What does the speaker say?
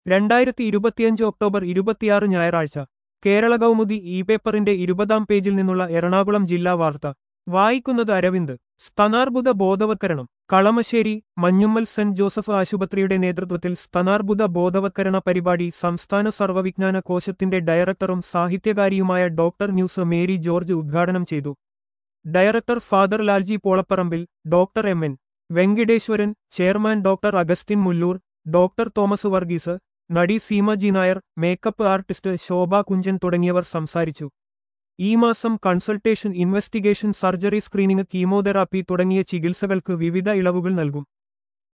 രണ്ടായിരത്തി ഇരുപത്തിയഞ്ച് ഒക്ടോബർ ഇരുപത്തിയാറ് ഞായറാഴ്ച കേരള കൗമുദി ഇ പേപ്പറിന്റെ ഇരുപതാം പേജിൽ നിന്നുള്ള എറണാകുളം ജില്ലാ വാർത്ത വായിക്കുന്നത് അരവിന്ദ് സ്തനാർബുദ ബോധവത്കരണം കളമശ്ശേരി മഞ്ഞുമ്മൽ സെന്റ് ജോസഫ് ആശുപത്രിയുടെ നേതൃത്വത്തിൽ സ്തനാർബുദ ബോധവത്കരണ പരിപാടി സംസ്ഥാന സർവ്വവിജ്ഞാന കോശത്തിന്റെ ഡയറക്ടറും സാഹിത്യകാരിയുമായ ഡോക്ടർ ന്യൂസ് മേരി ജോർജ് ഉദ്ഘാടനം ചെയ്തു director father Lalji Polapparambil doctor M N Venkiteswaran chairman doctor Augustine Mulloor doctor Thomas Varghese നടി Seema G Nair makeup artist Shobha Kunchan തുടങ്ങിയവർ സംസാരിച്ചു ഈ മാസം consultation investigation surgery screening chemotherapy തുടങ്ങിയ ചികിത്സകൾക്ക് വിവിധ ഇളവുകൾ നൽകും